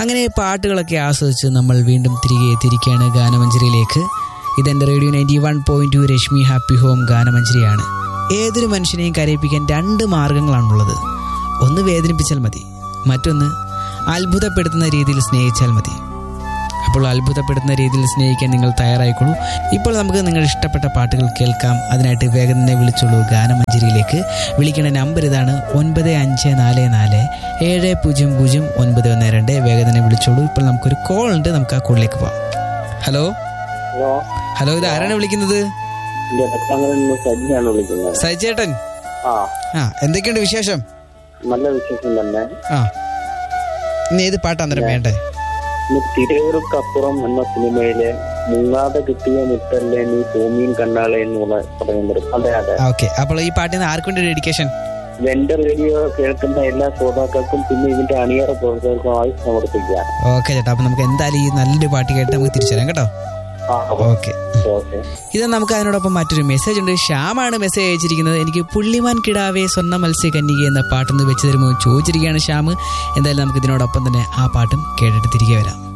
അങ്ങനെ പാട്ടുകളൊക്കെ ആസ്വദിച്ച് നമ്മൾ വീണ്ടും തിരികെ എത്തിയിരിക്കുകയാണ് ഗാനമഞ്ജരിയിലേക്ക് ഇതെന്റെ radio ninety one point two Rashmi happy home ഗാനമഞ്ജരിയാണ് ഏതൊരു മനുഷ്യനെയും കരയിപ്പിക്കാൻ രണ്ട് മാർഗങ്ങളാണുള്ളത് ഒന്ന് വേദനിപ്പിച്ചാൽ മതി മറ്റൊന്ന് അത്ഭുതപ്പെടുത്തുന്ന രീതിയിൽ സ്നേഹിച്ചാൽ മതി അപ്പോൾ അത്ഭുതപ്പെടുത്തുന്ന രീതിയിൽ സ്നേഹിക്കാൻ നിങ്ങൾ തയ്യാറായിക്കോളൂ ഇപ്പോൾ നമുക്ക് നിങ്ങൾ ഇഷ്ടപ്പെട്ട പാട്ടുകൾ കേൾക്കാം അതിനായിട്ട് വേഗം തന്നെ വിളിച്ചോളൂ ഗാനമഞ്ജരിയിലേക്ക് വിളിക്കേണ്ട നമ്പർ ഇതാണ് ഒൻപത് അഞ്ച് നാല് നാല് ഏഴ് പൂജ്യം പൂജ്യം ഒൻപത് ഒന്ന് രണ്ട് വേഗം തന്നെ വിളിച്ചോളൂ ഇപ്പോൾ നമുക്കൊരു കോൾ ഉണ്ട് നമുക്ക് ആ കോളിലേക്ക് പോവാം ഹലോ ഹലോ ഹലോ ഇത് ആരാണ് വിളിക്കുന്നത് എന്റെ ഭക്തങ്ങളിൽ നിന്ന് സജിയാണ് വിളിക്കുന്നത് സജിചേട്ടൻ ആ ആ എന്തൊക്കെയുണ്ട് വിശേഷം നല്ല വിശേഷം തന്നെ ആ ഇനി ഏത് പാട്ടാ അന്നേരം വേണ്ടേ ഇന്ന് തിരകൾക്കപ്പുറം എന്ന സിനിമയിലെ മുങ്ങാതെ കിട്ടിയ മുത്തല്ലേ നീ ഭൂമിയും കണ്ണാളെ എന്നുള്ള പറയുന്നത് അതെ അതെ ഓക്കെ അപ്പോൾ ഈ പാട്ടിന് ആർക്ക് വേണ്ടി ഡെഡിക്കേഷൻ ഇത് എന്റെ റേഡിയോ കേൾക്കുന്ന എല്ലാ ശ്രോതാക്കൾക്കും പിന്നെ ഇതിന്റെ അണിയറ പ്രവർത്തകർക്കും ആയി സമർപ്പിക്കാം ഓക്കെ ചേട്ടാ അപ്പോൾ നമുക്ക് എന്തായാലും ഈ നല്ലൊരു പാട്ട് കേട്ട് നമുക്ക് തിരിച്ചു തരാം കേട്ടോ ആ ഓക്കെ ഓക്കെ ഇത് നമുക്ക് അതിനോടൊപ്പം മറ്റൊരു മെസ്സേജ് ഉണ്ട് ശ്യാമാണ് മെസ്സേജ് അയച്ചിരിക്കുന്നത് എനിക്ക് പുള്ളിമാൻ കിടാവേ സ്വർണ്ണ മത്സ്യകന്യക എന്ന പാട്ടൊന്ന് വെച്ച് തരുമോ ചോദിച്ചിരിക്കുകയാണ് ശ്യാം എന്തായാലും നമുക്ക് ഇതിനോടൊപ്പം തന്നെ ആ പാട്ടും കേട്ടിട്ട് തിരികെ വരാം